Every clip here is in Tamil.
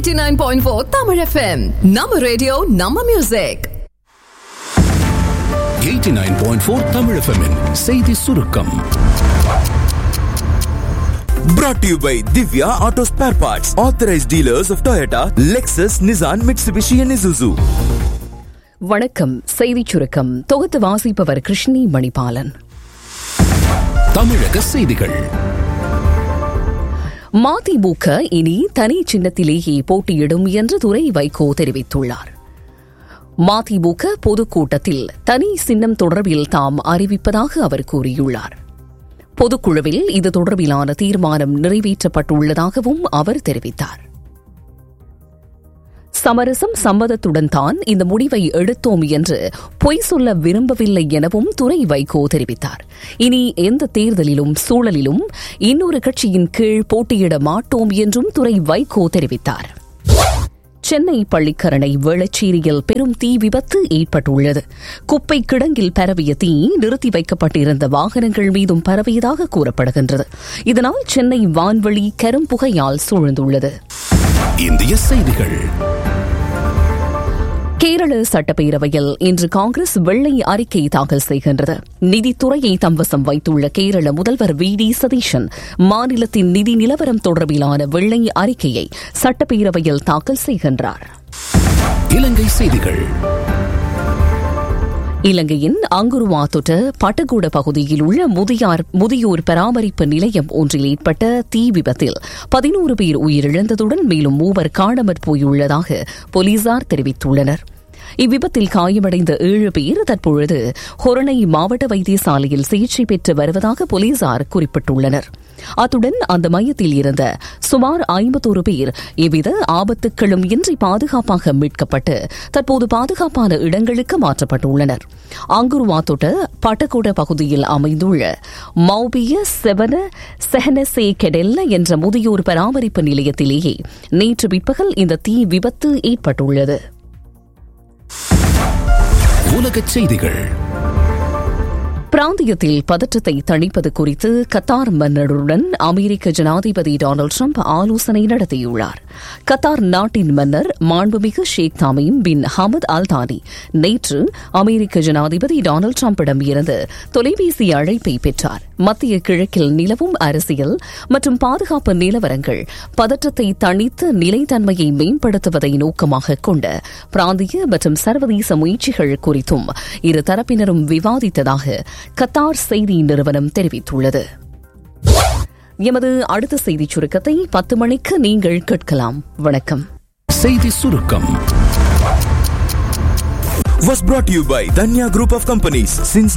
89.4 Tamil FM நம்ம ரேடியோ நம்ம மியூசிக் 89.4 Tamil FM -இன் செய்தி சுருக்கம் Brought to you by Divya Auto Spare Parts, authorized dealers of Toyota, Lexus, Nissan, Mitsubishi, and Isuzu. வணக்கம் செய்திச் சுருக்கம் தொகுத்து வாசிப்பவர் கிருஷ்ணி மணிபாலன் தமிழக செய்திகள் மதிமுக இனி தனி சின்னத்திலேயே போட்டியிடும் என்று துரை வைகோ தெரிவித்துள்ளார் மதிமுக பொதுக்கூட்டத்தில் தனி சின்னம் தொடர்பில் தாம் அறிவிப்பதாக அவர் கூறியுள்ளார் பொதுக்குழுவில் இது தொடர்பிலான தீர்மானம் நிறைவேற்றப்பட்டுள்ளதாகவும் அவர் தெரிவித்தார் சமரசம் சம்மதத்துடன் தான் இந்த முடிவை எடுத்தோம் என்று பொய் சொல்ல விரும்பவில்லை எனவும் துரை வைகோ தெரிவித்தார் இனி எந்த தேர்தலிலும் சூழலிலும் இன்னொரு கட்சியின் கீழ் போட்டியிட மாட்டோம் என்றும் துரை வைகோ தெரிவித்தார் சென்னை பள்ளிக்கரணை வேளச்சேரியில் பெரும் தீ விபத்து ஏற்பட்டுள்ளது குப்பை கிடங்கில் பரவிய தீ நிறுத்தி வைக்கப்பட்டிருந்த வாகனங்கள் மீதும் பரவியதாக கூறப்படுகின்றது இதனால் சென்னை வான்வழி கரும்புகையால் சூழ்ந்துள்ளது இந்திய செய்திகள் கேரள சட்டப்பேரவையில் இன்று காங்கிரஸ் வெள்ளை அறிக்கை தாக்கல் செய்கின்றது நிதித்துறையை தம்வசம் வைத்துள்ள கேரள முதல்வர் வி டி சதீஷன் மாநிலத்தின் நிதி நிலவரம் தொடர்பிலான வெள்ளை அறிக்கையை சட்டப்பேரவையில் தாக்கல் செய்கின்றார் இலங்கை செய்திகள் இலங்கையின் அங்குருவாத்துட்ட பட்டகூட பகுதியில் உள்ள முதியார் முதியோர் பராமரிப்பு நிலையம் ஒன்றில் ஏற்பட்ட தீ விபத்தில் பதினோரு பேர் உயிரிழந்ததுடன் மேலும் மூவர் காணாமற் போயுள்ளதாக போலீசார் தெரிவித்துள்ளனர் இவ்விபத்தில் காயமடைந்த ஏழு பேர் தற்பொழுது ஹொரணை மாவட்ட வைத்தியசாலையில் சிகிச்சை பெற்று வருவதாக போலீசார் குறிப்பிட்டுள்ளனர் அத்துடன் அந்த மையத்தில் இருந்த சுமார் ஐம்பத்தோரு பேர் எவ்வித ஆபத்துக்களும் இன்றி பாதுகாப்பாக மீட்கப்பட்டு தற்போது பாதுகாப்பான இடங்களுக்கு மாற்றப்பட்டுள்ளனர் அங்குருவாத்தொட்ட பட்டகோட பகுதியில் அமைந்துள்ள மௌபிய செவன செஹனசே கெடெல்ல என்ற முதியோர் பராமரிப்பு நிலையத்திலேயே நேற்று பிற்பகல் இந்த தீ விபத்து ஏற்பட்டுள்ளது உலகச் செய்திகள் பிராந்தியத்தில் பதற்றத்தை தணிப்பது குறித்து கத்தார் மன்னருடன் அமெரிக்க ஜனாதிபதி டொனால்டு ட்ரம்ப் ஆலோசனை நடத்தியுள்ளார் கத்தார் நாட்டின் மன்னர் மாண்புமிகு ஷேக் தாமீம் பின் ஹமத் அல் தானி நேற்று அமெரிக்க ஜனாதிபதி டொனால்டு டிரம்பிடம் இருந்து தொலைபேசி அழைப்பை பெற்றார் மத்திய கிழக்கில் நிலவும் அரசியல் மற்றும் பாதுகாப்பு நிலவரங்கள் பதற்றத்தை தணித்து நிலைத்தன்மையை மேம்படுத்துவதை நோக்கமாக கொண்ட பிராந்திய மற்றும் சர்வதேச முயற்சிகள் குறித்தும் இரு தரப்பினரும் விவாதித்ததாக கத்தார் செய்தி நிறுவனம் தெரிவித்துள்ளது எமது அடுத்த செய்திச் சுருக்கத்தை பத்து மணிக்கு நீங்கள் கேட்கலாம் வணக்கம் செய்தி சுருக்கம் Was brought to you by Danya Group of Companies since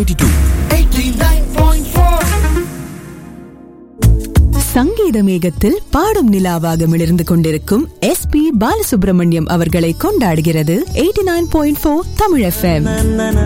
1982. சங்கீத மேகத்தில் பாடும் நிலாவாக மிளர்ந்து கொண்டிருக்கும் எஸ் பி பாலசுப்ரமணியம் அவர்களை கொண்டாடுகிறது eighty nine point four Tamil FM